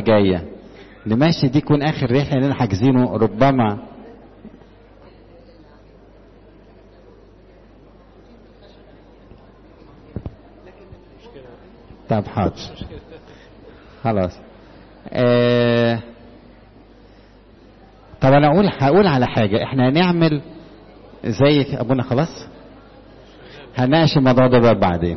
اللي جايه اللي ماشي دي يكون اخر رحله اللي حاجزينه ربما طب حاضر خلاص آه طب انا اقول هقول على حاجه احنا هنعمل زي ابونا خلاص هنناقش الموضوع ده بقى بعدين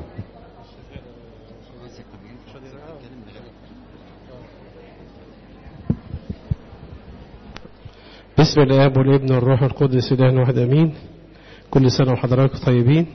بسم الاب والابن والروح القدس اله واحد امين كل سنه وحضراتكم طيبين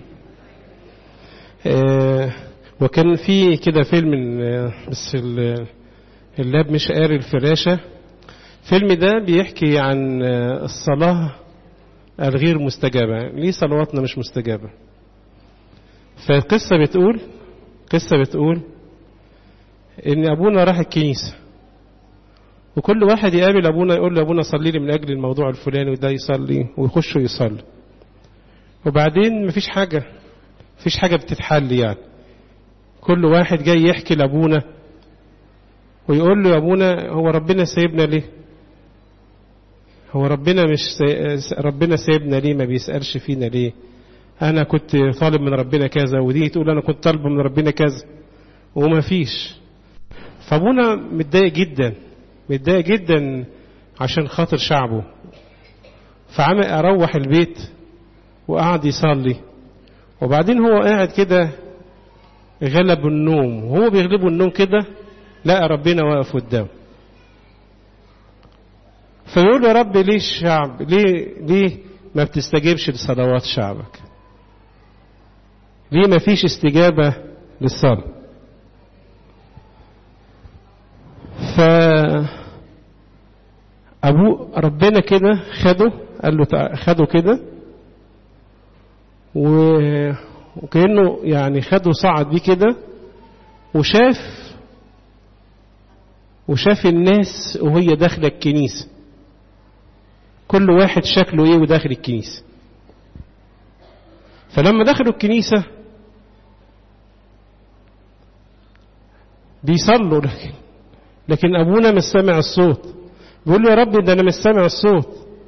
آه وكان في كده فيلم آه، بس ال- اللاب مش قاري الفلاشه الفيلم ده بيحكي عن آه، الصلاه الغير مستجابه ليه صلواتنا مش مستجابه فالقصه بتقول قصه بتقول ان ابونا راح الكنيسه وكل واحد يقابل ابونا يقول له ابونا صلي لي من اجل الموضوع الفلاني وده يصلي ويخش ويصلي وبعدين مفيش حاجه مفيش حاجه بتتحل يعني كل واحد جاي يحكي لابونا ويقول له يا ابونا هو ربنا سايبنا ليه هو ربنا مش سي... ربنا سايبنا ليه ما بيسالش فينا ليه انا كنت طالب من ربنا كذا ودي تقول انا كنت طالب من ربنا كذا وما فيش فابونا متضايق جدا متضايق جدا عشان خاطر شعبه فعمل اروح البيت وقعد يصلي وبعدين هو قاعد كده غلب النوم وهو بيغلبه النوم كده لقى ربنا واقف قدامه فيقول يا رب ليه الشعب ليه ليه ما بتستجيبش لصلوات شعبك ليه ما فيش استجابة للصلاة ف أبوه ربنا كده خده قال له تع- خده كده و- وكأنه يعني خده صعد بيه كده وشاف وشاف الناس وهي داخلة الكنيسة كل واحد شكله ايه وداخل الكنيسة فلما دخلوا الكنيسة بيصلوا لكن لكن ابونا مش سامع الصوت بيقول له يا رب ده انا مش سامع الصوت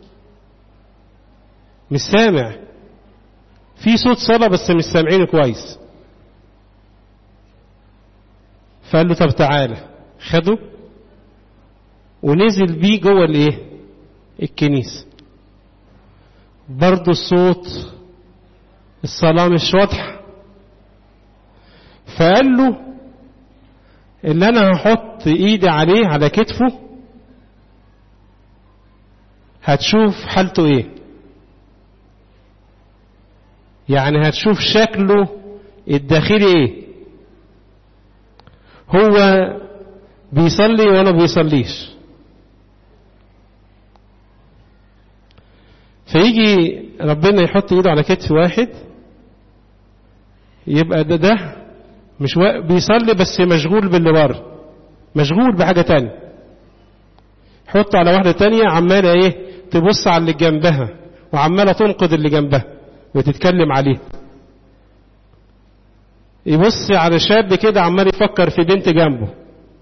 مش سامع في صوت صلاة بس مش سامعينه كويس فقال له طب تعالى خده ونزل بيه جوه الايه الكنيسة برضه الصوت الصلاة مش واضحة فقال له اللي انا هحط ايدي عليه على كتفه هتشوف حالته ايه يعني هتشوف شكله الداخلي ايه هو بيصلي وانا بيصليش فيجي ربنا يحط ايده على كتف واحد يبقى ده ده مش وا- بيصلي بس مشغول باللي بره مشغول بحاجة تانية حط على واحدة تانية عمالة ايه تبص على اللي جنبها وعمالة تنقد اللي جنبها وتتكلم عليه يبص على شاب كده عمال يفكر في بنت جنبه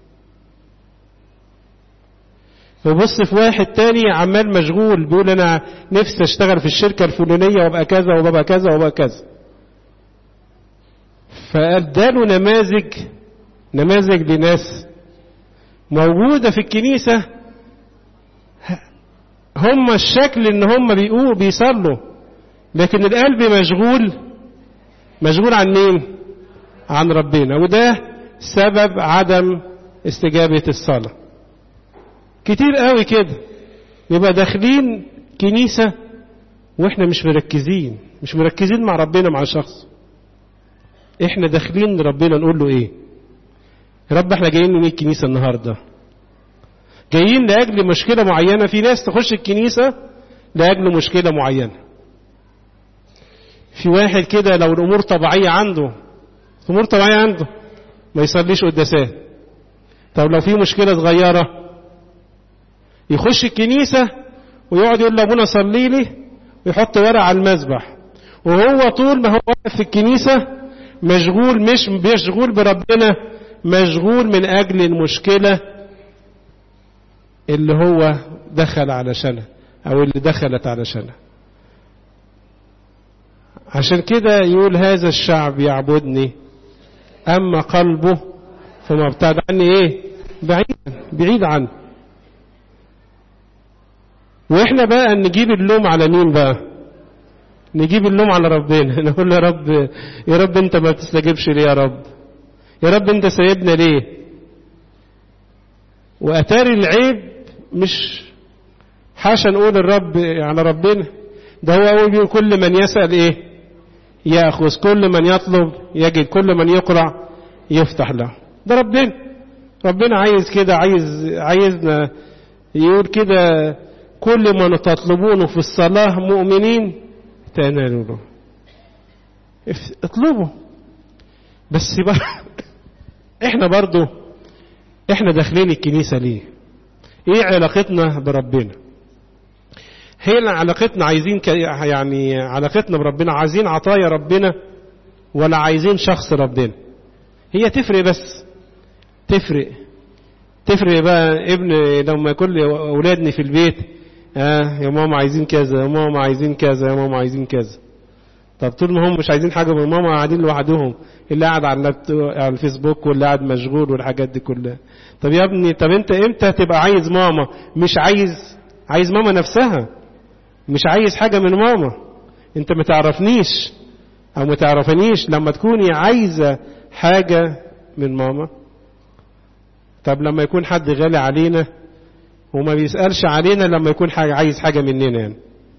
ويبص في واحد تاني عمال مشغول بيقول انا نفسي اشتغل في الشركة الفلانية وابقى كذا وابقى كذا وابقى كذا فاداله نماذج نماذج لناس موجودة في الكنيسة هم الشكل ان هم بيقولوا بيصلوا لكن القلب مشغول مشغول عن مين عن ربنا وده سبب عدم استجابة الصلاة كتير قوي كده يبقى داخلين كنيسة واحنا مش مركزين مش مركزين مع ربنا مع شخص احنا داخلين ربنا نقول له ايه يا رب احنا جايين من الكنيسة النهاردة جايين لأجل مشكلة معينة في ناس تخش الكنيسة لأجل مشكلة معينة في واحد كده لو الأمور طبيعية عنده أمور طبيعية عنده ما يصليش قداسات طب لو في مشكلة صغيرة يخش الكنيسة ويقعد يقول لأبونا صلي لي ويحط ورق على المذبح وهو طول ما هو واقف في الكنيسة مشغول مش مشغول بربنا مشغول من أجل المشكلة اللي هو دخل علشانها او اللي دخلت علشانها عشان كده يقول هذا الشعب يعبدني اما قلبه فما ابتعد عني ايه بعيد بعيد عنه واحنا بقى نجيب اللوم على مين بقى نجيب اللوم على ربنا نقول يا رب يا رب انت ما بتستجيبش ليه يا رب يا رب انت سايبنا ليه واتاري العيب مش حاشا نقول الرب على ربنا ده هو اول بيقول كل من يسأل ايه ياخذ كل من يطلب يجد كل من يقرع يفتح له ده ربنا ربنا عايز كده عايز عايزنا يقول كده كل ما تطلبونه في الصلاة مؤمنين تنالونه اطلبوا بس بقى احنا برضو احنا داخلين الكنيسة ليه ايه علاقتنا بربنا هي علاقتنا عايزين ك... يعني علاقتنا بربنا عايزين عطايا ربنا ولا عايزين شخص ربنا هي تفرق بس تفرق تفرق بقى ابن لما يكون اولادني في البيت آه يا ماما عايزين كذا يا ماما عايزين كذا يا ماما عايزين كذا طب طول ما هم مش عايزين حاجه من ماما قاعدين لوحدهم اللي قاعد على اللابتوب على الفيسبوك واللي قاعد مشغول والحاجات دي كلها طب يا ابني طب انت امتى تبقى عايز ماما مش عايز عايز ماما نفسها مش عايز حاجه من ماما انت ما تعرفنيش او ما تعرفنيش لما تكوني عايزه حاجه من ماما طب لما يكون حد غالي علينا وما بيسألش علينا لما يكون حاجة عايز حاجة مننا يعني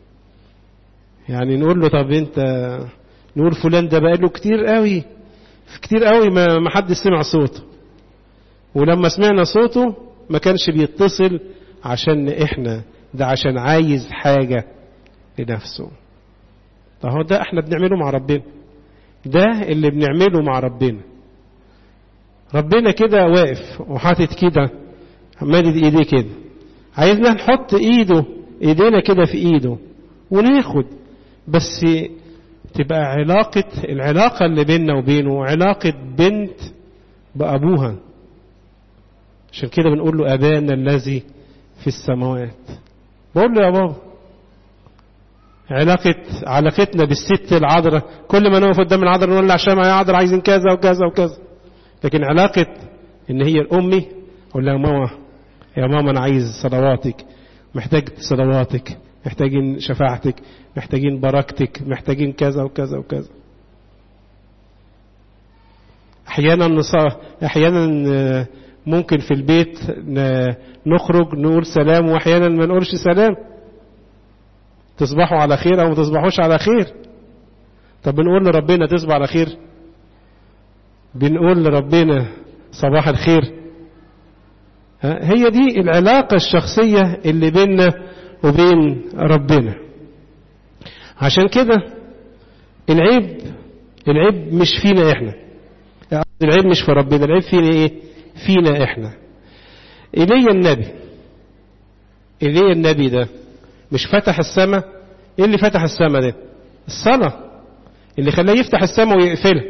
يعني نقول له طب انت نقول فلان ده بقاله كتير قوي كتير قوي ما ما حد سمع صوته ولما سمعنا صوته ما كانش بيتصل عشان احنا ده عشان عايز حاجة لنفسه فهو ده احنا بنعمله مع ربنا ده اللي بنعمله مع ربنا ربنا كده واقف وحاطط كده مادد ايديه كده عايزنا نحط ايده ايدينا كده في ايده وناخد بس تبقى علاقة العلاقة اللي بيننا وبينه علاقة بنت بأبوها عشان كده بنقول له أبانا الذي في السماوات بقول له يا بابا علاقة علاقتنا بالست العذراء كل ما نقف قدام العذراء نقول لها عشان يا عذراء عايزين كذا وكذا وكذا لكن علاقة ان هي الامي اقول لها ماما يا ماما انا عايز صلواتك محتاج صلواتك محتاجين شفاعتك محتاجين بركتك محتاجين كذا وكذا وكذا احيانا احيانا ممكن في البيت نخرج نقول سلام واحيانا ما نقولش سلام تصبحوا على خير او ما تصبحوش على خير طب بنقول لربنا تصبح على خير بنقول لربنا صباح الخير هي دي العلاقة الشخصية اللي بيننا وبين ربنا عشان كده العيب العيب مش فينا احنا العيب مش في ربنا العيب فينا ايه فينا احنا ايليا النبي ايليا النبي ده مش فتح السماء ايه اللي فتح السماء ده الصلاة اللي خلاه يفتح السماء ويقفلها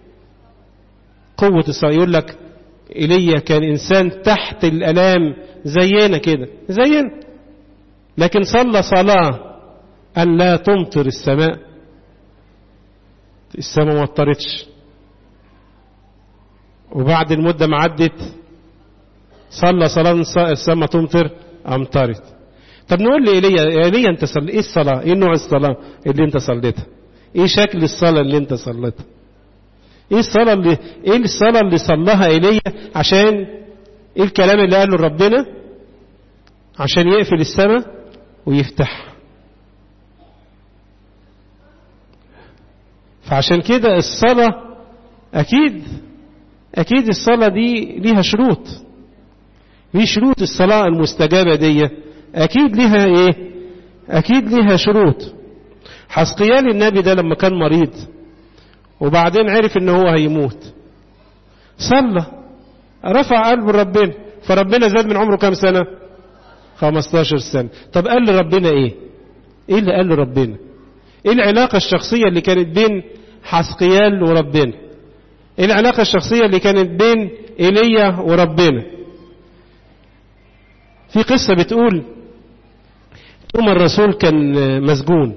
قوة الصلاة يقول لك ايليا كان انسان تحت الالام زينا كده زينا لكن صلى صلاة أن لا تمطر السماء السماء ما مطرتش وبعد المدة ما عدت صلى صلاة السماء تمطر أمطرت طب نقول لإيليا يا إيليا أنت صلي إيه الصلاة إيه نوع الصلاة اللي أنت صليتها إيه شكل الصلاة اللي أنت صليتها إيه الصلاة اللي إيه الصلاة اللي صلاها إيليا عشان إيه الكلام اللي قاله ربنا عشان يقفل السماء ويفتح فعشان كده الصلاة أكيد أكيد الصلاة دي ليها شروط ليه شروط الصلاة المستجابة دي أكيد ليها إيه أكيد ليها شروط حسقيال النبي ده لما كان مريض وبعدين عرف ان هو هيموت صلى رفع قلبه لربنا فربنا زاد من عمره كام سنة 15 سنة طب قال لربنا ايه ايه اللي قال لربنا ايه العلاقة الشخصية اللي كانت بين حسقيال وربنا ايه العلاقة الشخصية اللي كانت بين ايليا وربنا في قصة بتقول توما الرسول كان مسجون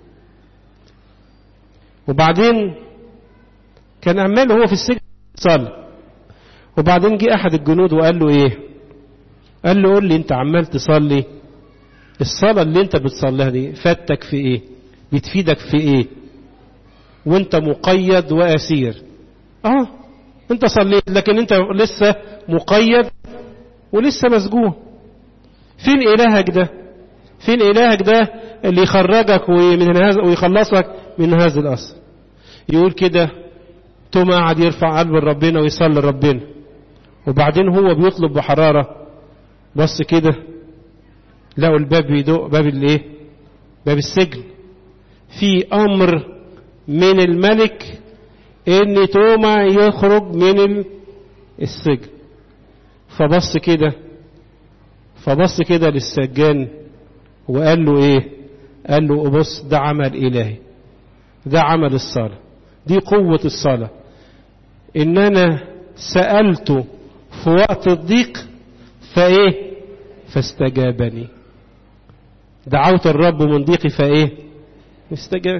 وبعدين كان عمال وهو في السجن صلي وبعدين جه احد الجنود وقال له ايه قال له قول لي انت عمال تصلي الصلاة اللي انت بتصليها دي فاتك في ايه بتفيدك في ايه وانت مقيد واسير اه انت صليت لكن انت لسه مقيد ولسه مسجون فين الهك ده فين الهك ده اللي يخرجك ومن هذا ويخلصك من هذا الاصل يقول كده توما قعد يرفع قلب ربنا ويصلي لربنا وبعدين هو بيطلب بحراره بص كده لقوا الباب بيدق باب الايه باب السجن في امر من الملك ان توما يخرج من السجن فبص كده فبص كده للسجان وقال له ايه قال له بص ده عمل الهي ده عمل الصلاة دي قوة الصلاة ان انا سألته في وقت الضيق فايه فاستجابني دعوت الرب من ضيقي فايه استجاب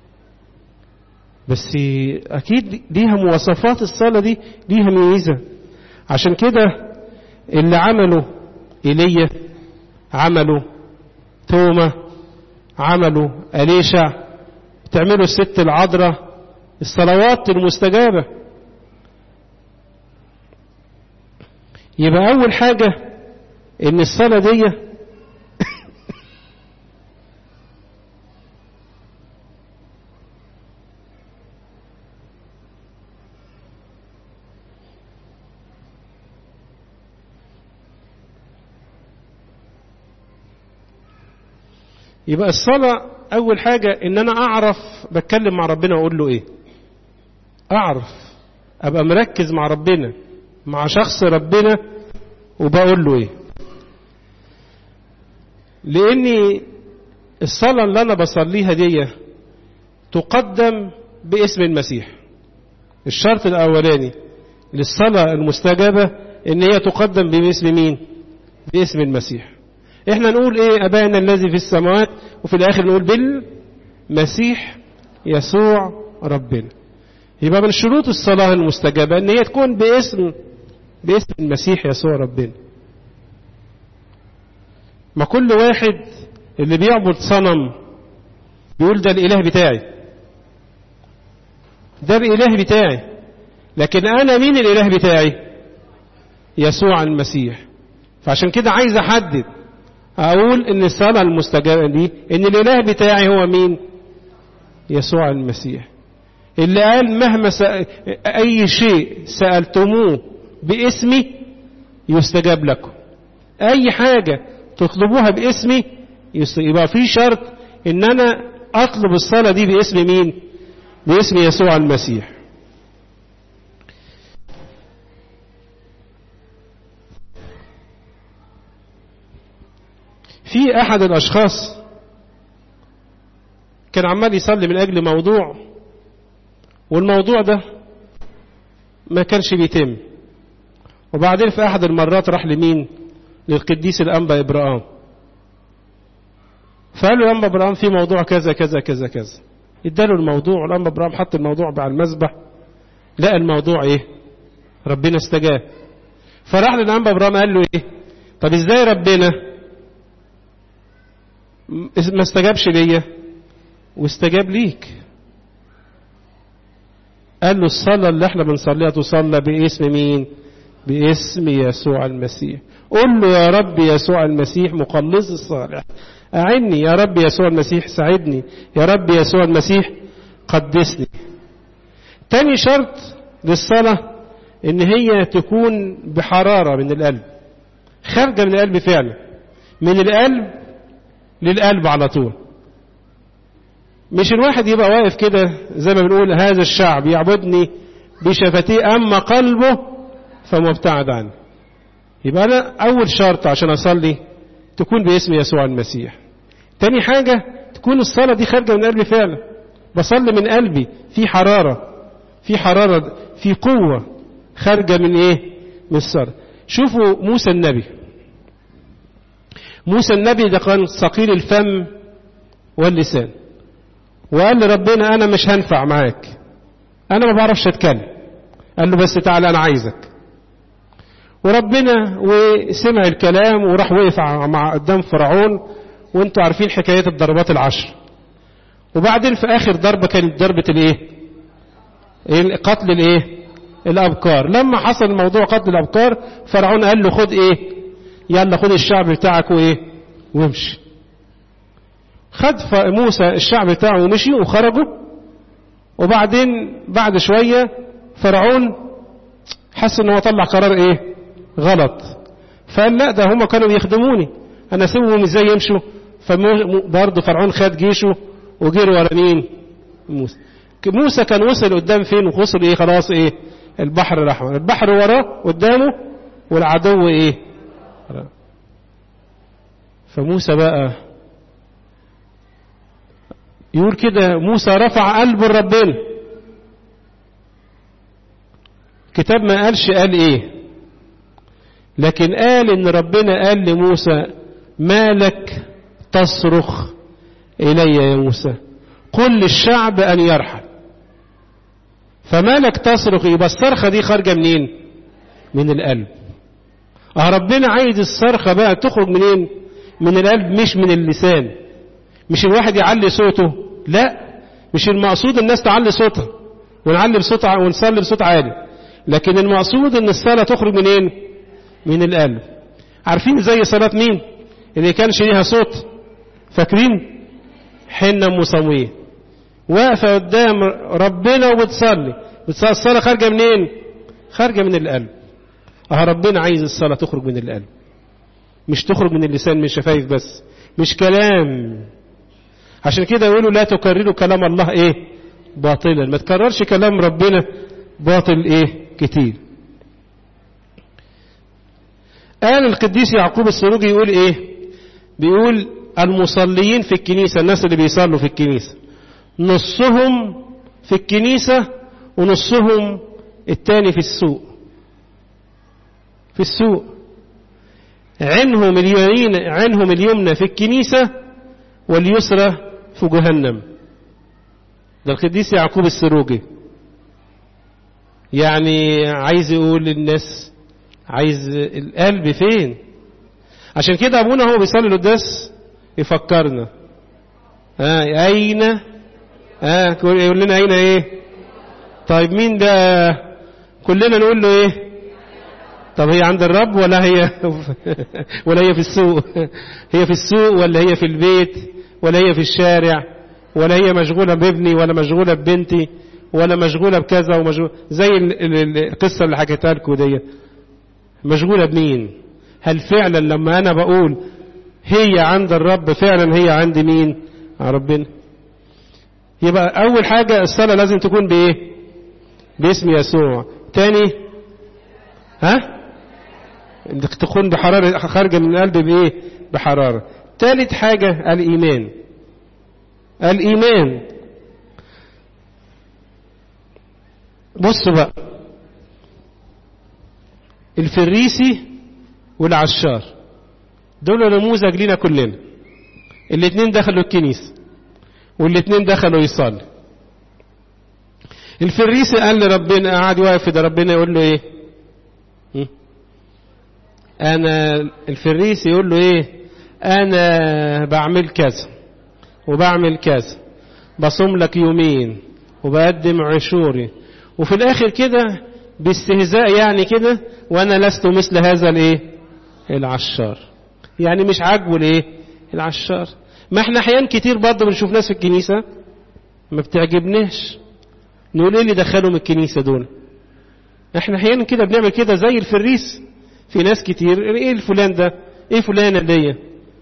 بس اكيد ليها مواصفات الصلاة دي ليها ميزة عشان كده اللي عمله ايليا عمله توما عمله أليشع تعملوا الست العذراء الصلوات المستجابة يبقى أول حاجة إن الصلاة دي يبقى الصلاة أول حاجة إن أنا أعرف بتكلم مع ربنا وأقول له إيه أعرف أبقى مركز مع ربنا مع شخص ربنا وبقول له إيه لأني الصلاة اللي أنا بصليها دي تقدم باسم المسيح الشرط الأولاني للصلاة المستجابة إن هي تقدم باسم مين باسم المسيح احنا نقول ايه ابانا الذي في السماوات وفي الاخر نقول بالمسيح يسوع ربنا يبقى من شروط الصلاة المستجابة ان هي تكون باسم باسم المسيح يسوع ربنا ما كل واحد اللي بيعبد صنم بيقول ده الاله بتاعي ده الاله بتاعي لكن انا مين الاله بتاعي يسوع المسيح فعشان كده عايز احدد أقول إن الصلاة المستجابة دي إن الإله بتاعي هو مين؟ يسوع المسيح. اللي قال مهما سأ... أي شيء سألتموه باسمي يستجاب لكم. أي حاجة تطلبوها باسمي يست... يبقى في شرط إن أنا أطلب الصلاة دي باسم مين؟ باسم يسوع المسيح. في أحد الأشخاص كان عمال يصلي من أجل موضوع والموضوع ده ما كانش بيتم وبعدين في أحد المرات راح لمين للقديس الأنبا إبراهام فقال له يا أنبا إبراهام في موضوع كذا كذا كذا كذا اداله الموضوع الأنبا إبراهام حط الموضوع على المسبح لقى الموضوع إيه ربنا استجاب فراح للأنبا إبراهام قال له إيه طب إزاي ربنا ما استجابش ليا واستجاب ليك قال له الصلاة اللي احنا بنصليها تصلى باسم مين باسم يسوع المسيح قل له يا رب يسوع المسيح مخلص الصالح أعني يا رب يسوع المسيح ساعدني يا رب يسوع المسيح قدسني تاني شرط للصلاة ان هي تكون بحرارة من القلب خارجة من القلب فعلا من القلب للقلب على طول مش الواحد يبقى واقف كده زي ما بنقول هذا الشعب يعبدني بشفتيه أما قلبه فمبتعد عنه يبقى أنا أول شرط عشان أصلي تكون باسم يسوع المسيح تاني حاجة تكون الصلاة دي خارجة من قلبي فعلا بصلي من قلبي في حرارة في حرارة في قوة خارجة من ايه من الصلاة شوفوا موسى النبي موسى النبي ده كان ثقيل الفم واللسان وقال لربنا أنا مش هنفع معاك أنا ما بعرفش أتكلم قال له بس تعالى أنا عايزك وربنا وسمع الكلام وراح وقف مع قدام فرعون وانتوا عارفين حكاية الضربات العشر وبعدين في آخر ضربة كانت ضربة الايه قتل الايه الأبكار لما حصل موضوع قتل الأبكار فرعون قال له خد ايه يلا خد الشعب بتاعك وايه وامشي خد موسى الشعب بتاعه ومشي وخرجوا وبعدين بعد شوية فرعون حس ان هو طلع قرار ايه غلط فقال لا ده هم كانوا بيخدموني انا اسيبهم ازاي يمشوا فبرضه فرعون خد جيشه وجري ورا مين موسى موسى كان وصل قدام فين ووصل ايه خلاص ايه البحر الاحمر البحر وراه قدامه والعدو ايه فموسى بقى يقول كده موسى رفع قلبه لربنا كتاب ما قالش قال ايه لكن قال ان ربنا قال لموسى ما لك تصرخ الي يا موسى قل للشعب ان يرحل فما لك تصرخ يبقى الصرخه دي خارجه منين من القلب اه ربنا عايز الصرخه بقى تخرج منين من القلب مش من اللسان مش الواحد يعلي صوته لا مش المقصود الناس تعلي صوتها ونعلي بصوت ونصلي بصوت عالي لكن المقصود ان الصلاة تخرج منين من القلب عارفين زي صلاة مين اللي كانش ليها صوت فاكرين حنة مصوية واقفة قدام ربنا وبتصلي بتصلي الصلاة خارجة منين خارجة من القلب اه ربنا عايز الصلاة تخرج من القلب مش تخرج من اللسان من الشفايف بس مش كلام عشان كده يقولوا لا تكرروا كلام الله ايه باطلا ما تكررش كلام ربنا باطل ايه كتير قال القديس يعقوب السروجي يقول ايه بيقول المصليين في الكنيسة الناس اللي بيصلوا في الكنيسة نصهم في الكنيسة ونصهم التاني في السوق في السوق عينهم اليمين عينهم اليمنى في الكنيسة واليسرى في جهنم ده القديس يعقوب السروجي يعني عايز يقول للناس عايز القلب فين عشان كده ابونا هو بيصلي القداس يفكرنا آه اين آه يقول لنا اين ايه طيب مين ده كلنا نقول له ايه طب هي عند الرب ولا هي ولا هي في السوق هي في السوق ولا هي في البيت ولا هي في الشارع ولا هي مشغولة بابني ولا مشغولة ببنتي ولا مشغولة بكذا ومشغولة زي القصة اللي حكيتها لكم دي مشغولة بمين هل فعلا لما أنا بقول هي عند الرب فعلا هي عند مين ربنا يبقى أول حاجة الصلاة لازم تكون بإيه باسم يسوع تاني ها انك تكون بحرارة خارجة من القلب بإيه بحرارة ثالث حاجة الإيمان الإيمان بص بقى الفريسي والعشار دول نموذج لينا كلنا الاثنين دخلوا الكنيسة والاثنين دخلوا يصلي الفريسي قال لربنا قعد واقف ده ربنا يقول له ايه انا الفريسي يقول له ايه انا بعمل كذا وبعمل كذا بصوم لك يومين وبقدم عشوري وفي الاخر كده باستهزاء يعني كده وانا لست مثل هذا الايه العشار يعني مش عاجبه الايه العشار ما احنا احيان كتير برضه بنشوف ناس في الكنيسة ما بتعجبناش نقول ايه اللي دخلهم الكنيسة دول احنا احيانا كده بنعمل كده زي الفريس في ناس كتير ايه الفلان ده ايه فلانة دي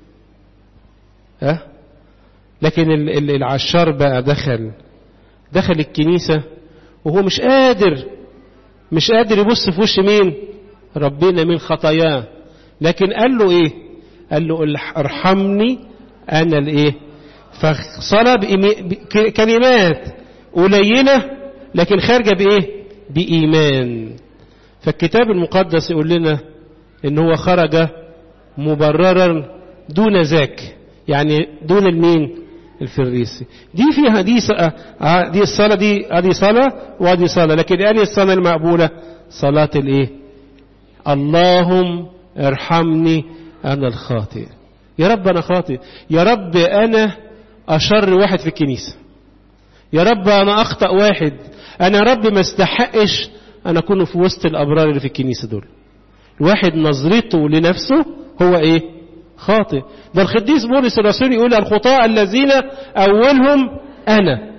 ها لكن العشار بقى دخل دخل الكنيسة وهو مش قادر مش قادر يبص في وش مين ربنا من خطاياه لكن قال له ايه قال له ارحمني انا الايه فصلى كلمات قليلة لكن خارجة بايه بإيمان فالكتاب المقدس يقول لنا ان هو خرج مبررا دون ذاك يعني دون المين الفريسي دي فيها دي آه دي الصلاة دي ادي صلاة وادي صلاة لكن انهي الصلاة المقبولة صلاة الايه اللهم ارحمني انا الخاطئ يا رب انا خاطئ يا رب انا اشر واحد في الكنيسة يا رب انا اخطأ واحد انا يا رب ما استحقش ان اكون في وسط الابرار اللي في الكنيسة دول الواحد نظرته لنفسه هو ايه خاطئ ده القديس بولس الرسول يقول الخطاة الذين اولهم انا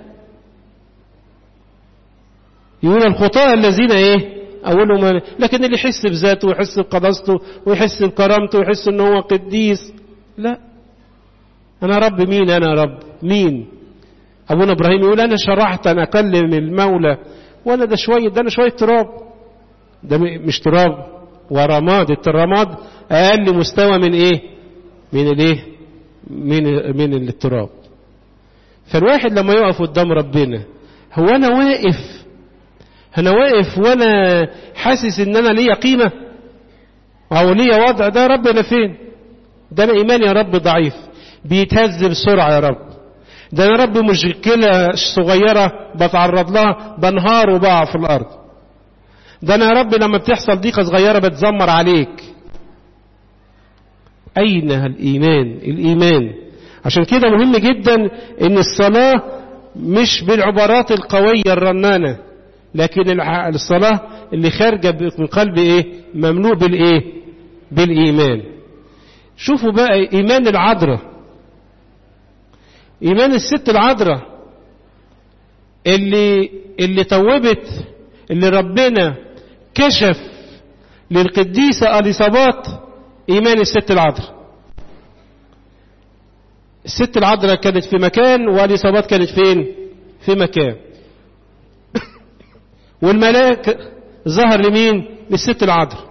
يقول الخطاة الذين ايه اولهم انا لكن اللي يحس بذاته ويحس بقداسته ويحس بكرامته ويحس ان هو قديس لا انا رب مين انا رب مين ابونا ابراهيم يقول انا شرعت ان اكلم المولى ولا ده شويه ده انا شويه تراب ده مش تراب ورماد الرماد اقل مستوى من ايه من الايه من من التراب فالواحد لما يقف قدام ربنا هو انا واقف انا واقف وانا حاسس ان انا ليا قيمه او ليا وضع ده يا رب انا فين ده انا ايماني يا رب ضعيف بيتهز بسرعه يا رب ده انا رب مشكله صغيره بتعرض لها بنهار وبقع في الارض ده انا يا رب لما بتحصل ضيقه صغيره بتزمر عليك اين الايمان الايمان عشان كده مهم جدا ان الصلاه مش بالعبارات القويه الرنانه لكن الصلاه اللي خارجه من قلب ايه مملوء بالايه بالايمان شوفوا بقى ايمان العذراء ايمان الست العذراء اللي اللي توبت اللي ربنا كشف للقديسة اليصابات ايمان الست العذراء الست العذراء كانت في مكان واليصابات كانت فين في مكان والملاك ظهر لمين للست العذراء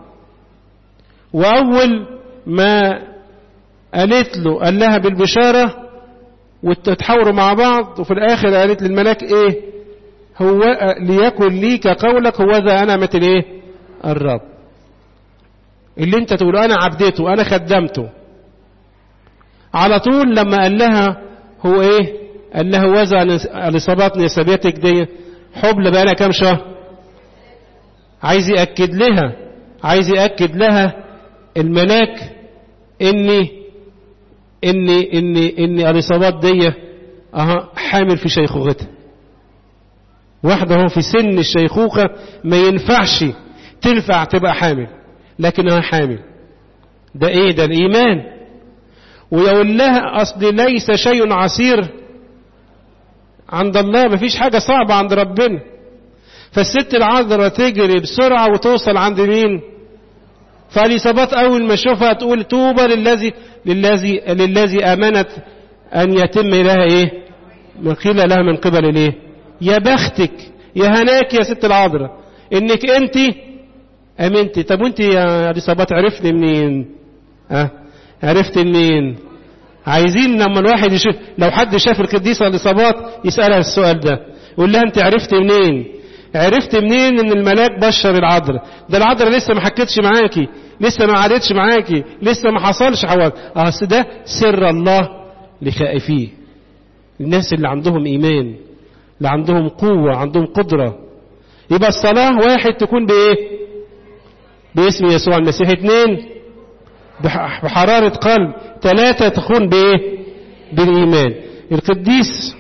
واول ما قالت له قال لها بالبشاره وتتحاوروا مع بعض وفي الاخر قالت للملاك ايه هو ليكن لي كقولك هو ذا انا مثل ايه الرب اللي انت تقول انا عبدته انا خدمته على طول لما قال لها هو ايه قال لها وذا الاصابات نسبيتك دي حبل بقى لها كام شهر عايز ياكد لها عايز ياكد لها الملاك اني ان ان ان اليصابات دي اها حامل في شيخوختها واحده هو في سن الشيخوخه ما ينفعش تنفع تبقى حامل لكنها حامل ده ايه ده الايمان ويقول لها اصل ليس شيء عسير عند الله مفيش حاجه صعبه عند ربنا فالست العذراء تجري بسرعه وتوصل عند مين فاليصابات اول ما تشوفها تقول توبه للذي للذي للذي امنت ان يتم لها ايه من قيل لها من قبل الايه يا بختك يا هناك يا ست العذراء انك انت امنت طب وانت يا اليصابات عرفت منين ها أه؟ عرفت منين عايزين لما الواحد يشوف لو حد شاف القديسه اليصابات يسالها السؤال ده يقول لها انت عرفت منين عرفت منين ان الملاك بشر العذراء ده العذراء لسه ما حكتش معاكي لسه ما عادتش معاكي لسه ما حصلش حوار اصل ده سر الله لخائفيه الناس اللي عندهم ايمان اللي عندهم قوة عندهم قدرة يبقى الصلاة واحد تكون بايه باسم يسوع المسيح اثنين بحرارة قلب ثلاثة تكون بايه بالايمان القديس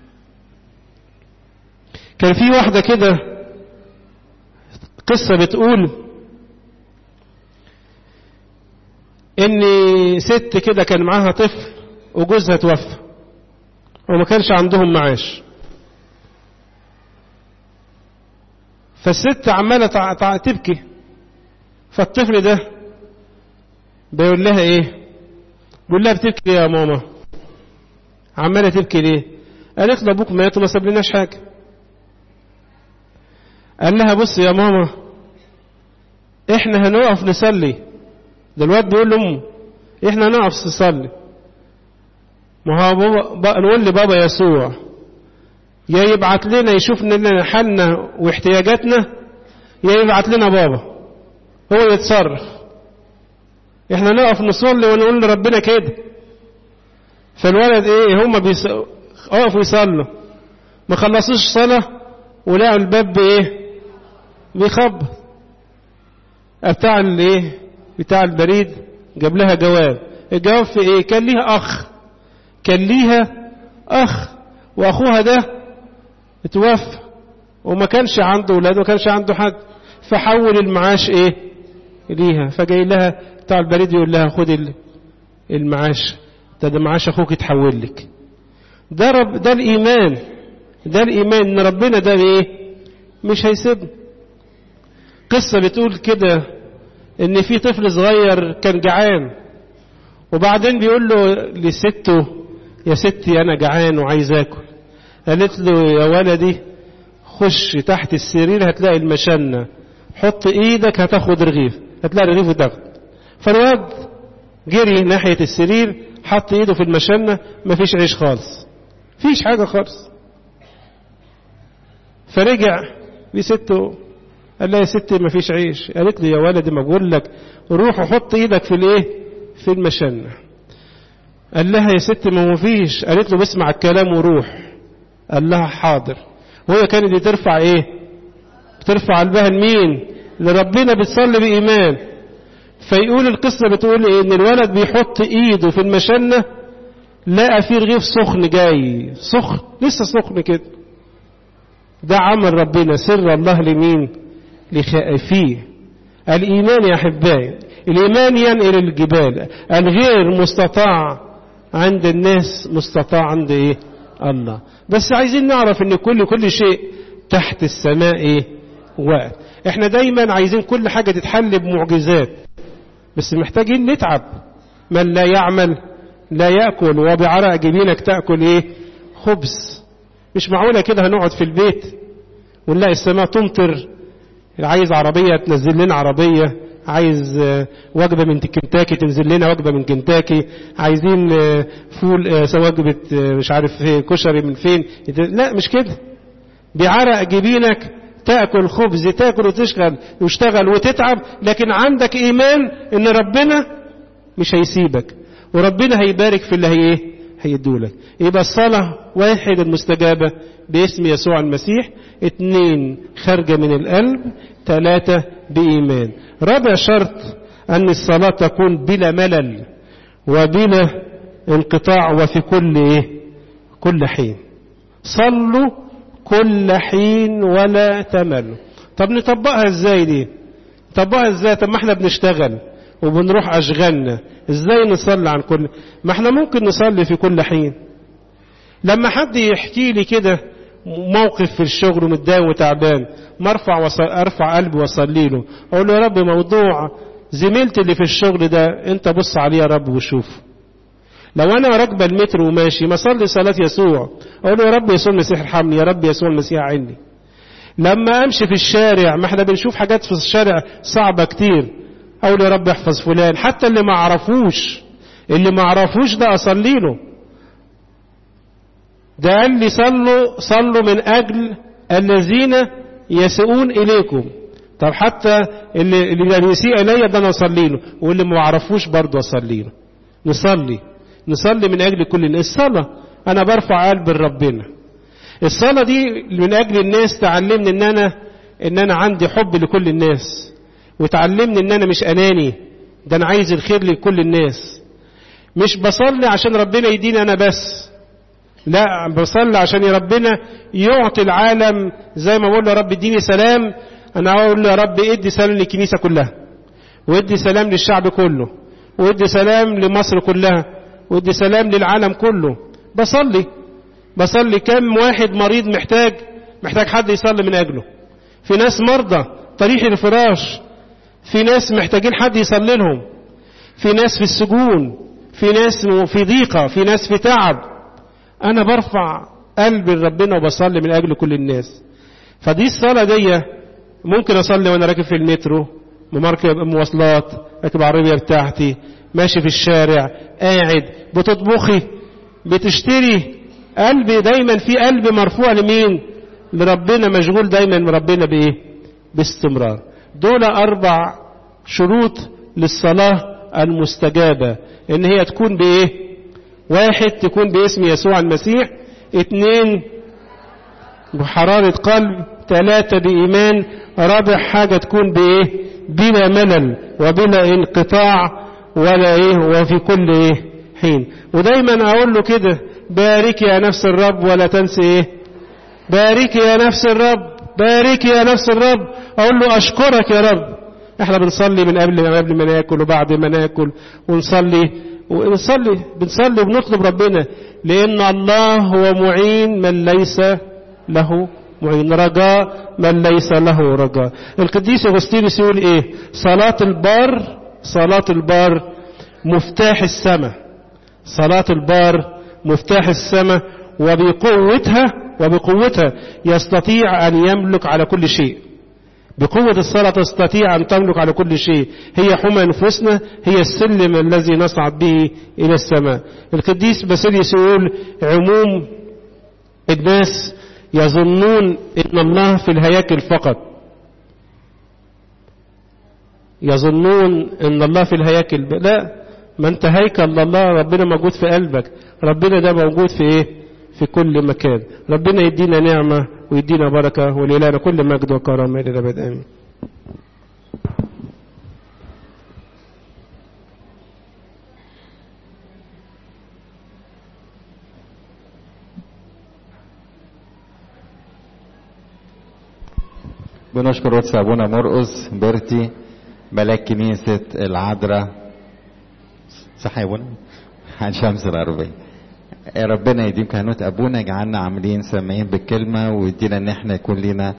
كان في واحدة كده قصة بتقول ان ست كده كان معاها طفل وجوزها توفى وما كانش عندهم معاش فالست عمالة تبكي فالطفل ده بيقول لها ايه بيقول لها بتبكي ليه يا ماما عمالة تبكي ليه قالت له ابوك مات وما سابلناش حاجه قال لها بص يا ماما احنا هنقف نصلي ده الواد بيقول لامه احنا هنقف نصلي ما هو بابا نقول لبابا يسوع يا يبعت لنا يشوف لنا حالنا واحتياجاتنا يا يبعت لنا بابا هو يتصرف احنا نقف نصلي ونقول لربنا كده فالولد ايه هم بيس... وقفوا يصلوا ما خلصوش صلاة ولقوا الباب بايه بيخبط بتاع الايه بتاع البريد جاب لها جواب الجواب في ايه كان ليها اخ كان ليها اخ واخوها ده اتوفى وما كانش عنده ولاد وما كانش عنده حد فحول المعاش ايه ليها فجاي لها بتاع البريد يقول لها خد المعاش ده, ده معاش اخوك يتحول لك ده رب ده الايمان ده الايمان ان ربنا ده ايه مش هيسيبنا قصة بتقول كده ان في طفل صغير كان جعان وبعدين بيقول له لسته يا ستي انا جعان وعايز اكل قالت له يا ولدي خش تحت السرير هتلاقي المشنة حط ايدك هتاخد رغيف هتلاقي رغيف وتاخد فالواد جري ناحية السرير حط ايده في المشنة مفيش عيش خالص فيش حاجة خالص فرجع لسته قال لها يا ستي مفيش عيش قالت له يا ولدي ما بقول لك روح وحط ايدك في الايه في المشنة قال لها يا ستي ما مفيش قالت له بسمع الكلام وروح قال لها حاضر وهي كانت بترفع ايه بترفع قلبها لمين لربنا بتصلي بإيمان فيقول القصة بتقول إيه ان الولد بيحط ايده في المشنة لقى فيه رغيف سخن جاي سخن لسه سخن كده ده عمل ربنا سر الله لمين لخائفيه الإيمان يا أحبائي الإيمان ينقل الجبال الغير مستطاع عند الناس مستطاع عند إيه الله بس عايزين نعرف ان كل كل شيء تحت السماء ايه وقت احنا دايما عايزين كل حاجة تتحل بمعجزات بس محتاجين نتعب من لا يعمل لا يأكل وبعرق جبينك تأكل ايه خبز مش معقولة كده هنقعد في البيت ونلاقي السماء تمطر عايز عربية تنزل لنا عربية عايز وجبة من كنتاكي تنزل لنا وجبة من كنتاكي عايزين فول وجبة مش عارف كشري من فين لا مش كده بعرق جبينك تأكل خبز تأكل وتشغل واشتغل وتتعب لكن عندك إيمان إن ربنا مش هيسيبك وربنا هيبارك في اللي هي هيدولك يبقى الصلاة واحد المستجابة باسم يسوع المسيح اثنين خارجة من القلب ثلاثة بإيمان رابع شرط أن الصلاة تكون بلا ملل وبلا انقطاع وفي كل إيه كل حين صلوا كل حين ولا تملوا طب نطبقها ازاي دي نطبقها ازاي طب ما احنا بنشتغل وبنروح أشغالنا ازاي نصلي عن كل ما احنا ممكن نصلي في كل حين لما حد يحكي لي كده موقف في الشغل ومتضايق وتعبان ما ارفع وصل ارفع قلبي واصلي له اقول له يا رب موضوع زميلتي اللي في الشغل ده انت بص عليه يا رب وشوف لو انا راكبه المتر وماشي ما اصلي صلاه يسوع اقول له يا رب يسوع المسيح ارحمني يا رب يسوع المسيح عني لما امشي في الشارع ما احنا بنشوف حاجات في الشارع صعبه كتير اقول يا رب احفظ فلان حتى اللي ما عرفوش اللي ما عرفوش ده اصلي له ده قال لي صلوا صلوا من أجل الذين يسيئون إليكم طب حتى اللي, اللي يسيء إلي ده أنا أصلي له واللي ما عرفوش برضه أصلي له نصلي نصلي من أجل كل الناس الصلاة أنا برفع قلب ربنا الصلاة دي من أجل الناس تعلمني إن أنا إن أنا عندي حب لكل الناس وتعلمني إن أنا مش أناني ده أنا عايز الخير لكل الناس مش بصلي عشان ربنا يديني أنا بس لا بصلي عشان يا ربنا يعطي العالم زي ما بقول يا رب اديني سلام انا اقول يا رب ادي سلام للكنيسه كلها وادي سلام للشعب كله وادي سلام لمصر كلها وادي سلام للعالم كله بصلي بصلي كم واحد مريض محتاج محتاج حد يصلي من اجله في ناس مرضى طريح الفراش في ناس محتاجين حد يصلي لهم في ناس في السجون في ناس في ضيقه في ناس في تعب انا برفع قلبي لربنا وبصلي من اجل كل الناس فدي الصلاة دي ممكن اصلي وانا راكب في المترو مركب مواصلات راكب العربية بتاعتي ماشي في الشارع قاعد بتطبخي بتشتري قلبي دايما في قلب مرفوع لمين لربنا مشغول دايما ربنا بايه باستمرار دول اربع شروط للصلاة المستجابة ان هي تكون بايه واحد تكون باسم يسوع المسيح اتنين بحرارة قلب ثلاثة بإيمان رابع حاجة تكون بإيه بلا ملل وبلا انقطاع ولا إيه وفي كل إيه حين ودايما أقول له كده بارك يا نفس الرب ولا تنسي إيه بارك يا نفس الرب بارك يا نفس الرب أقول له أشكرك يا رب احنا بنصلي من قبل ما قبل ما ناكل وبعد ما ناكل ونصلي ونصلي بنصلي وبنطلب ربنا لأن الله هو معين من ليس له معين رجاء من ليس له رجاء القديس أغسطينوس يقول ايه صلاة البار صلاة البار مفتاح السماء صلاة البار مفتاح السماء وبقوتها وبقوتها يستطيع أن يملك على كل شيء بقوة الصلاة تستطيع أن تملك على كل شيء هي حمى نفوسنا هي السلم الذي نصعد به إلى السماء القديس باسيليوس يقول عموم الناس يظنون ان الله في الهياكل فقط يظنون ان الله في الهياكل لا ما انت هيكل لله ربنا موجود في قلبك ربنا ده موجود في ايه في كل مكان ربنا يدينا نعمة ويدينا بركة ولإلهنا كل مجد وكرامة إلى الأبد آمين بنشكر قدس ابونا مرقس بيرتي ملاك كنيسة العذراء صح يا ابونا عن شمس الغربية ربنا يديم كهنوت ابونا يجعلنا عاملين سامعين بالكلمة ويدينا ان احنا يكون لنا